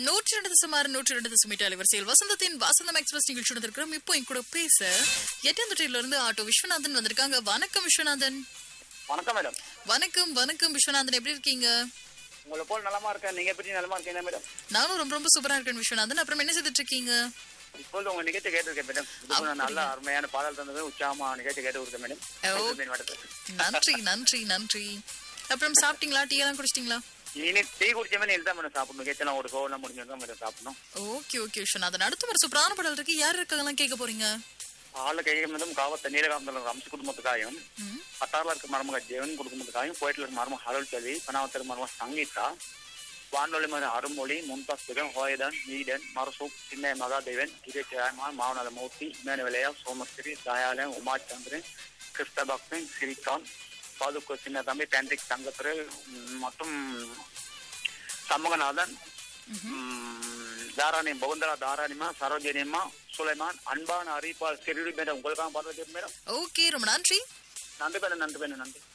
நூற்றி ரெண்டு சுமார் நூற்றி ரெண்டு சுமிட்டு அலைவரிசையில் வசந்தத்தின் வசந்தம் எக்ஸ்பிரஸ் நிகழ்ச்சி இருக்கிறோம் இப்போ என் கூட பேச எட்டந்தொட்டியில இருந்து ஆட்டோ விஸ்வநாதன் வந்திருக்காங்க வணக்கம் விஸ்வநாதன் வணக்கம் மேடம் வணக்கம் வணக்கம் விஸ்வநாதன் எப்படி இருக்கீங்க உங்களை போல் நலமா இருக்கேன் நீங்க எப்படி நலமா இருக்கீங்க மேடம் நானும் ரொம்ப ரொம்ப சூப்பரா இருக்கேன் விஸ்வநாதன் அப்புறம் என்ன செய்துட்டு இருக்கீங்க இப்போது உங்க நிகழ்ச்சி கேட்டிருக்கேன் மேடம் இதுக்கு நான் நல்ல அருமையான பாடல் தந்தது உச்சாமா நிகழ்ச்சி கேட்டு இருக்கேன் மேடம் ஓ. மீன் வடக்கு. நன்றி நன்றி நன்றி அப்புறம் சாப்பிட்டீங்களா டீ எல்லாம் குடிச்சிட்டீங்களா இனி டீ குடிச்ச மாதிரி இதுதான் மேடம் சாப்பிடணும் நிகழ்ச்சியெல்லாம் ஒரு கோவெல்லாம் முடிஞ்சிருக்கா மேடம் சாப்பிடணும் ஓகே ஓகே விஸ்வநாதன் அடுத்த ஒரு சூப்பரான பாடல் இருக்கு யார் இருக்காங்கலாம் கேட்க போறீங்க ஆள கைக மேடம் காவத்த நீலகாந்தல ரம்ச குடும்பத்துக்காயும் ம், பட்டாரில் இருக்க மருமக ஜெவன் குடும்பத்துக்காயும் கோயிட்டில் இருக்க மருமக அருள் செல்வி பனாவத்தில் மருமக சங்கீதா வானொலி மத அருமொழி மும்தாஸ் பேகம் ஹோயதன் ஈடன் மரசூப் சின்ன மகாதேவன் கிரேட் ஜெயமான் மாவனல மூர்த்தி மேனவிலையா சோமஸ்ரீ தயாலன் உமாச்சந்திரன் கிருஷ்ண பக்தன் ஸ்ரீகாந்த் பாதுக்கு சின்ன தம்பி பேண்டிக் தங்கத்துறை மற்றும் சண்முகநாதன் ம், தாராணி பகுந்தரா தாராணிமா சரோஜனியம்மா சுலைமான் அன்பான அறிவிப்பால் சிறுடி மேடம் உங்களுக்காக பார்த்து மேடம் ஓகே ரொம்ப நன்றி நன்றி மேடம் நன்றி மேடம் நன்றி